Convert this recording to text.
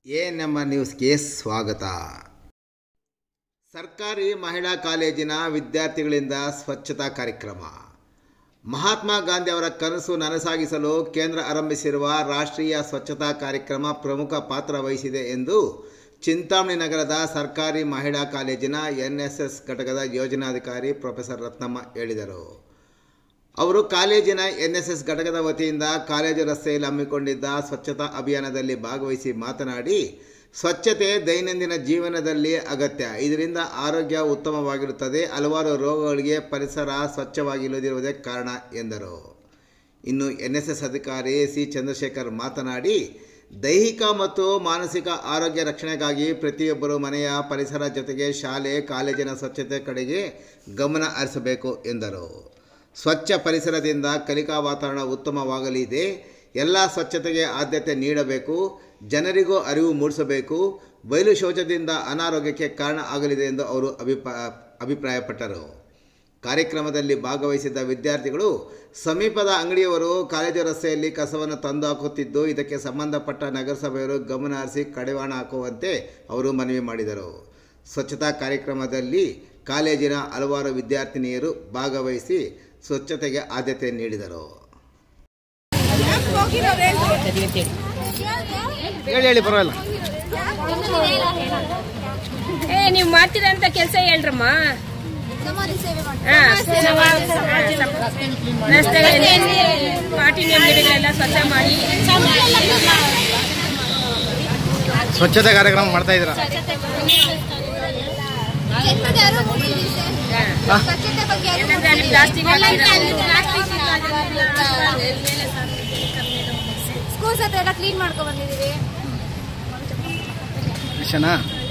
A ನಮ್ಮ ನ್ಯೂಸ್ಗೆ ಸ್ವಾಗತ ಸರ್ಕಾರಿ ಮಹಿಳಾ ಕಾಲೇಜಿನ ವಿದ್ಯಾರ್ಥಿಗಳಿಂದ ಸ್ವಚ್ಛತಾ ಕಾರ್ಯಕ್ರಮ ಮಹಾತ್ಮ ಗಾಂಧಿ ಅವರ ಕನಸು ನನಸಾಗಿಸಲು ಕೇಂದ್ರ ಆರಂಭಿಸಿರುವ ರಾಷ್ಟ್ರೀಯ ಸ್ವಚ್ಛತಾ ಕಾರ್ಯಕ್ರಮ ಪ್ರಮುಖ ಪಾತ್ರ ವಹಿಸಿದೆ ಎಂದು ಚಿಂತಾಮಣಿ ನಗರದ ಸರ್ಕಾರಿ ಮಹಿಳಾ ಕಾಲೇಜಿನ ಎನ್ಎಸ್ಎಸ್ ಘಟಕದ ಯೋಜನಾಧಿಕಾರಿ ಪ್ರೊಫೆಸರ್ ರತ್ನಮ್ಮ ಹೇಳಿದರು ಅವರು ಕಾಲೇಜಿನ ಎನ್ಎಸ್ಎಸ್ ಘಟಕದ ವತಿಯಿಂದ ಕಾಲೇಜು ರಸ್ತೆಯಲ್ಲಿ ಹಮ್ಮಿಕೊಂಡಿದ್ದ ಸ್ವಚ್ಛತಾ ಅಭಿಯಾನದಲ್ಲಿ ಭಾಗವಹಿಸಿ ಮಾತನಾಡಿ ಸ್ವಚ್ಛತೆ ದೈನಂದಿನ ಜೀವನದಲ್ಲಿ ಅಗತ್ಯ ಇದರಿಂದ ಆರೋಗ್ಯ ಉತ್ತಮವಾಗಿರುತ್ತದೆ ಹಲವಾರು ರೋಗಗಳಿಗೆ ಪರಿಸರ ಸ್ವಚ್ಛವಾಗಿಲ್ಲದಿರುವುದೇ ಕಾರಣ ಎಂದರು ಇನ್ನು ಎನ್ಎಸ್ಎಸ್ ಅಧಿಕಾರಿ ಸಿ ಚಂದ್ರಶೇಖರ್ ಮಾತನಾಡಿ ದೈಹಿಕ ಮತ್ತು ಮಾನಸಿಕ ಆರೋಗ್ಯ ರಕ್ಷಣೆಗಾಗಿ ಪ್ರತಿಯೊಬ್ಬರು ಮನೆಯ ಪರಿಸರ ಜೊತೆಗೆ ಶಾಲೆ ಕಾಲೇಜಿನ ಸ್ವಚ್ಛತೆ ಕಡೆಗೆ ಗಮನ ಹರಿಸಬೇಕು ಎಂದರು ಸ್ವಚ್ಛ ಪರಿಸರದಿಂದ ಕಲಿಕಾ ವಾತಾವರಣ ಉತ್ತಮವಾಗಲಿದೆ ಎಲ್ಲ ಸ್ವಚ್ಛತೆಗೆ ಆದ್ಯತೆ ನೀಡಬೇಕು ಜನರಿಗೂ ಅರಿವು ಮೂಡಿಸಬೇಕು ಬಯಲು ಶೌಚದಿಂದ ಅನಾರೋಗ್ಯಕ್ಕೆ ಕಾರಣ ಆಗಲಿದೆ ಎಂದು ಅವರು ಅಭಿಪ್ರಾಯ ಅಭಿಪ್ರಾಯಪಟ್ಟರು ಕಾರ್ಯಕ್ರಮದಲ್ಲಿ ಭಾಗವಹಿಸಿದ್ದ ವಿದ್ಯಾರ್ಥಿಗಳು ಸಮೀಪದ ಅಂಗಡಿಯವರು ಕಾಲೇಜು ರಸ್ತೆಯಲ್ಲಿ ಕಸವನ್ನು ತಂದು ಹಾಕುತ್ತಿದ್ದು ಇದಕ್ಕೆ ಸಂಬಂಧಪಟ್ಟ ನಗರಸಭೆಯವರು ಗಮನ ಹರಿಸಿ ಕಡಿವಾಣ ಹಾಕುವಂತೆ ಅವರು ಮನವಿ ಮಾಡಿದರು ಸ್ವಚ್ಛತಾ ಕಾರ್ಯಕ್ರಮದಲ್ಲಿ ಕಾಲೇಜಿನ ಹಲವಾರು ವಿದ್ಯಾರ್ಥಿನಿಯರು ಭಾಗವಹಿಸಿ ಸ್ವಚ್ಛತೆಗೆ ಆದ್ಯತೆ ನೀಡಿದರು ಹೇಳಿ ಹೇಳಿ ಪರವಾಗಿಲ್ಲ ಏ ನೀವು ಮಾಡ್ತೀರಂತ ಕೆಲಸ ಹೇಳ್ರಮ್ಮ ಸಮಾಧಿ ಸೇವೆ ಮಾಡ್ತಾರೆ ಹಾ, ರಸ್ತೆಗಳಲ್ಲಿ ಪಾರ್ಟಿ ಗಿಡಗಳೆಲ್ಲ ಸ್ವಚ್ಛ ಮಾಡಿ ಸ್ವಚ್ಛತೆ ಕಾರ್ಯಕ್ರಮ ಮಾಡ್ತಾ ಇದ್ದೀರಾ ಜನ್ಮದ ಯಾರೋ ಮುಗಿದಿದೆ ಸ್ವಚ್ಛತೆ ಬಗ್ಗೆ ಯಾರು ಏನಂದ್ರೆ ಪ್ಲಾಸ್ಟಿಕ್ ಸ್ಕೂಲ್ಸ್ ಹತ್ರ ಎಲ್ಲ ಕ್ಲೀನ್ ಮಾಡ್ಕೊ ಬಂದಿದೀವಿ ವಿಷಯನಾ